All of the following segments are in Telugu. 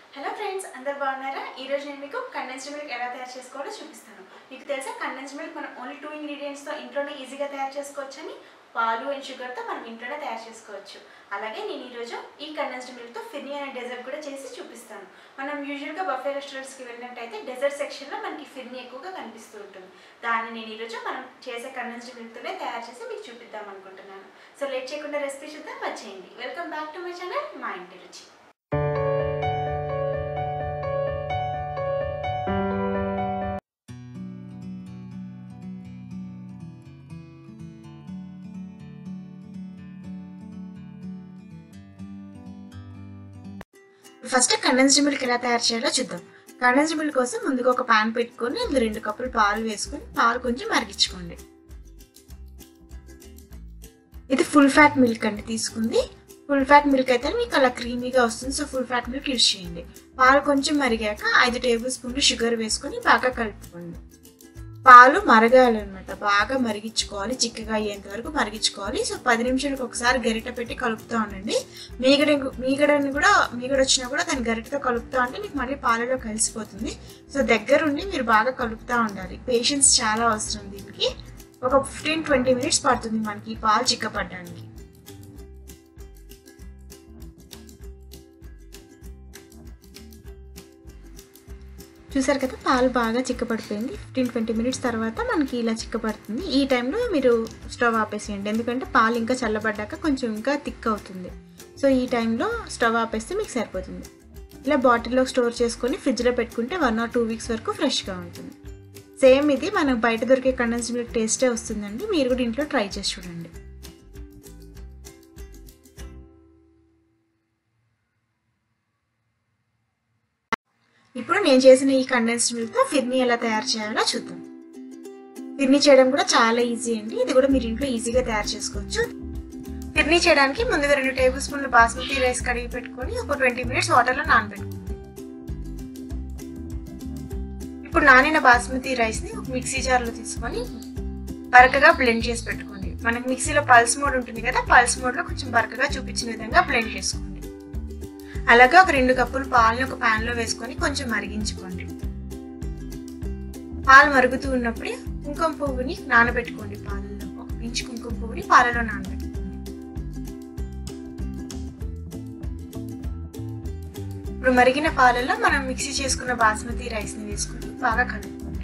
హలో ఫ్రెండ్స్ అందరు బాగున్నారా ఈ రోజు నేను మీకు కండెన్స్డ్ మిల్క్ ఎలా తయారు చేసుకోవాలో చూపిస్తాను మీకు తెలుసా కండెన్స్డ్ మిల్క్ మనం ఓన్లీ టూ ఇంగ్రీడియంట్స్తో ఇంట్లోనే ఈజీగా తయారు చేసుకోవచ్చని పాలు అండ్ షుగర్తో మనం ఇంట్లోనే తయారు చేసుకోవచ్చు అలాగే నేను ఈరోజు ఈ కండెన్స్డ్ మిల్క్తో ఫిర్నీ అనే డెజర్ట్ కూడా చేసి చూపిస్తాను మనం యూజువల్గా బఫే రెస్టారెంట్స్కి వెళ్ళినట్టయితే డెజర్ట్ సెక్షన్లో మనకి ఫిర్నీ ఎక్కువగా కనిపిస్తూ ఉంటుంది దాన్ని నేను ఈరోజు మనం చేసే కండెన్స్డ్ మిల్క్తోనే తయారు చేసి మీకు చూపిద్దాం అనుకుంటున్నాను సో లేట్ చేయకుండా రెసిపీ చూద్దాం వచ్చేయండి welcome back to my channel మా ఇంటి రుచి ఫస్ట్ కండెన్స్డ్ మిల్క్ ఎలా తయారు చేయాలో చూద్దాం కండెన్స్డ్ మిల్క్ కోసం ముందుగా ఒక పాన్ పెట్టుకొని అందులో రెండు కప్పులు పాలు వేసుకొని పాలు కొంచెం మరిగించుకోండి ఇది ఫుల్ ఫ్యాట్ మిల్క్ అండి తీసుకుంది ఫుల్ ఫ్యాట్ మిల్క్ అయితే మీకు అలా క్రీమీగా వస్తుంది so full fat milk use చేయండి పాలు కొంచెం మరిగాక ఐదు టేబుల్ స్పూన్లు షుగర్ వేసుకొని బాగా కలుపుకోండి పాలు మరగాలన్నమాట బాగా మరిగించుకోవాలి చిక్కగా అయ్యేంత వరకు మరిగించుకోవాలి సో పది నిమిషాలకు ఒకసారి గరిట పెట్టి కలుపుతూ ఉండండి మీగడ మీగడని కూడా మీగడ వచ్చినా కూడా దాన్ని గరిటతో కలుపుతూ ఉంటే మీకు మళ్ళీ పాలలో కలిసిపోతుంది సో దగ్గరుండి మీరు బాగా కలుపుతూ ఉండాలి పేషెన్స్ చాలా అవసరం దీనికి ఒక ఫిఫ్టీన్ ట్వంటీ మినిట్స్ పడుతుంది మనకి పాలు చిక్కపడడానికి చూసారు కదా పాలు బాగా చిక్కపడిపోయింది ఫిఫ్టీన్ ట్వంటీ మినిట్స్ తర్వాత మనకి ఇలా చిక్కపడుతుంది ఈ టైంలో మీరు స్టవ్ ఆపేసేయండి ఎందుకంటే పాలు ఇంకా చల్లబడ్డాక కొంచెం ఇంకా థిక్ అవుతుంది సో ఈ టైంలో స్టవ్ ఆపేస్తే మీకు సరిపోతుంది ఇలా బాటిల్లో స్టోర్ చేసుకొని ఫ్రిడ్జ్లో పెట్టుకుంటే వన్ ఆర్ టూ వీక్స్ వరకు ఫ్రెష్గా ఉంటుంది సేమ్ ఇది మనకు బయట దొరికే కండెన్స్ మిల్క్ టేస్టే వస్తుందండి మీరు కూడా ఇంట్లో ట్రై చేసి చూడండి ఇప్పుడు నేను చేసిన ఈ కండెన్స్డ్ మిల్క్తో ఫిర్నీ ఎలా తయారు చేయాలో చూద్దాం ఫిర్నీ చేయడం కూడా చాలా ఈజీ అండి ఇది కూడా మీరు ఇంట్లో ఈజీగా తయారు చేసుకోవచ్చు ఫిర్నీ చేయడానికి ముందుగా రెండు టేబుల్ స్పూన్లు బాస్మతి రైస్ కడిగి పెట్టుకొని ఒక ట్వంటీ మినిట్స్ వాటర్లో నానబెట్టుకోండి ఇప్పుడు నానిన బాస్మతి రైస్ని ఒక మిక్సీ జార్లో తీసుకొని బరకగా బ్లెండ్ చేసి పెట్టుకోండి మనకి మిక్సీలో పల్స్ మోడ్ ఉంటుంది కదా పల్స్ మోడ్లో కొంచెం బరకగా చూపించిన విధంగా బ్లెండ్ చేసుకోండి అలాగే ఒక రెండు కప్పులు పాలను ఒక ప్యాన్లో వేసుకొని కొంచెం మరిగించుకోండి పాలు మరుగుతూ ఉన్నప్పుడు కుంకుమ పువ్వుని నానబెట్టుకోండి పాలలో ఒక పించి కుంకుమ పువ్వుని పాలలో నానబెట్టుకోండి ఇప్పుడు మరిగిన పాలలో మనం మిక్సీ చేసుకున్న బాస్మతి రైస్ని వేసుకొని బాగా కలుపుకోండి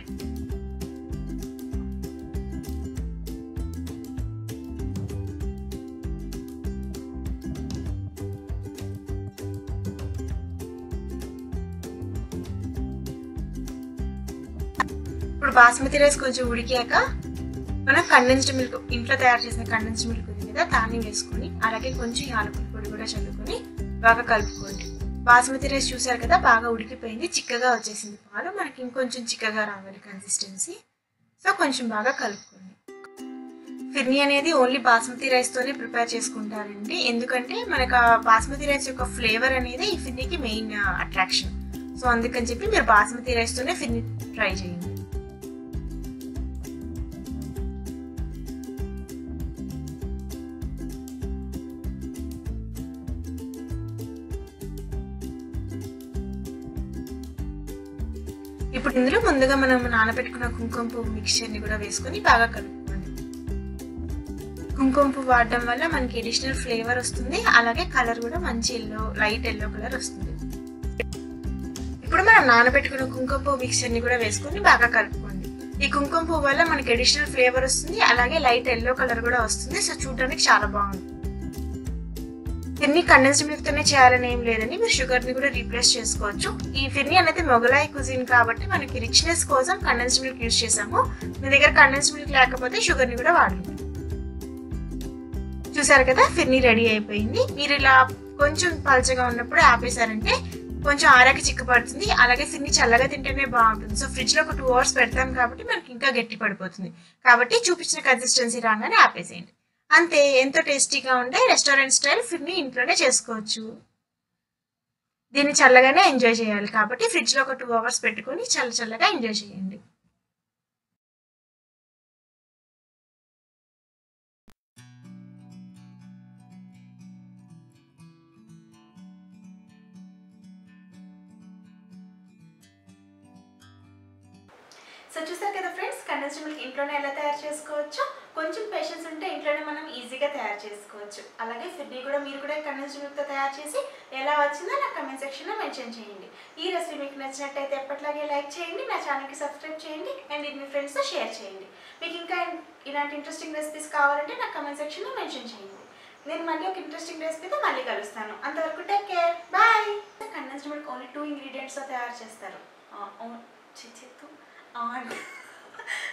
ఇప్పుడు బాస్మతి రైస్ కొంచెం ఉడికాక మనం కండెన్స్డ్ మిల్క్ ఇంట్లో తయారు చేసిన కండెన్స్డ్ మిల్క్ ఉంది కదా దాన్ని వేసుకొని అలాగే కొంచెం యాలకుల పొడి కూడా చల్లుకొని బాగా కలుపుకోండి బాస్మతి రైస్ చూసారు కదా బాగా ఉడికిపోయింది చిక్కగా వచ్చేసింది పాలు మనకి ఇంకొంచెం చిక్కగా రావాలి కన్సిస్టెన్సీ సో కొంచెం బాగా కలుపుకోండి ఫిర్నీ అనేది ఓన్లీ బాస్మతి రైస్తోనే ప్రిపేర్ చేసుకుంటారండి ఎందుకంటే మనకు ఆ బాస్మతి రైస్ యొక్క ఫ్లేవర్ అనేది ఈ ఫిర్నీకి మెయిన్ అట్రాక్షన్ సో అందుకని చెప్పి మీరు బాస్మతి రైస్తోనే ఫిర్నీ ట్రై చేయండి ఇప్పుడు ఇందులో ముందుగా మనం నానబెట్టుకున్న కుంకుమ పువ్వు మిక్చర్ని కూడా వేసుకొని బాగా కలుపుకోండి కుంకుమ పువ్వు వాడడం వల్ల మనకి అడిషనల్ ఫ్లేవర్ వస్తుంది అలాగే కలర్ కూడా మంచి ఎల్లో లైట్ ఎల్లో కలర్ వస్తుంది ఇప్పుడు మనం నానబెట్టుకున్న కుంకుమ పువ్వు మిక్చర్ని కూడా వేసుకొని బాగా కలుపుకోండి ఈ కుంకుమ పువ్వు వల్ల మనకి అడిషనల్ ఫ్లేవర్ వస్తుంది అలాగే లైట్ ఎల్లో కలర్ కూడా వస్తుంది సో చూడడానికి చాలా బాగుంది ఫిర్నీ కండెన్స్డ్ మిల్క్ తోనే చేయాలని ఏం లేదని మీరు షుగర్ ని కూడా రీప్లేస్ చేసుకోవచ్చు ఈ ఫిర్నీ అనేది మొగలాయి కుజిన్ కాబట్టి మనకి రిచ్నెస్ కోసం కండెన్స్డ్ మిల్క్ యూస్ చేసాము మీ దగ్గర కండెన్స్డ్ మిల్క్ లేకపోతే షుగర్ ని కూడా వాడండి చూసారు కదా ఫిర్నీ రెడీ అయిపోయింది మీరు ఇలా కొంచెం పల్చగా ఉన్నప్పుడు ఆపేశారంటే కొంచెం ఆరాకి చిక్కపడుతుంది అలాగే ఫిర్నీ చల్లగా తింటేనే బాగుంటుంది సో ఫ్రిడ్జ్ లో ఒక టూ అవర్స్ పెడతాం కాబట్టి మనకి ఇంకా గట్టి పడిపోతుంది కాబట్టి చూపించిన కన్సిస్టెన్సీ రాగానే ఆపేసేయండి అంతే ఎంతో టేస్టీగా ఉండే రెస్టారెంట్ స్టైల్ ఫిర్ని ఇంట్లోనే చేసుకోవచ్చు దీన్ని చల్లగానే ఎంజాయ్ చేయాలి కాబట్టి ఫ్రిడ్జ్లో ఒక టూ అవర్స్ పెట్టుకొని చల్ల చల్లగా ఎంజాయ్ చేయండి సో చూసారు కదా ఫ్రెండ్స్ కండెన్స్డ్ మిల్క్ ఇంట్లోనే ఎలా తయారు చేసుకోవచ్చు కొంచెం పేషెన్స్ ఉంటే ఇంట్లోనే మనం ఈజీగా తయారు చేసుకోవచ్చు అలాగే ఫుడ్ని కూడా మీరు కూడా కండెన్స్డ్ మిల్క్తో తయారు చేసి ఎలా వచ్చిందో నా కమెంట్ సెక్షన్లో మెన్షన్ చేయండి ఈ రెసిపీ మీకు నచ్చినట్టయితే ఎప్పటిలాగే లైక్ చేయండి నా ఛానల్కి సబ్స్క్రైబ్ చేయండి అండ్ ఇది మీ ఫ్రెండ్స్తో షేర్ చేయండి మీకు ఇంకా ఇలాంటి ఇంట్రెస్టింగ్ రెసిపీస్ కావాలంటే నా కమెంట్ సెక్షన్లో మెన్షన్ చేయండి నేను మళ్ళీ ఒక ఇంట్రెస్టింగ్ రెసిపీతో మళ్ళీ కలుస్తాను అంతవరకు take care bye condensed milk only two ఇంగ్రీడియంట్స్తో తయారు చేస్తారు చిత్తు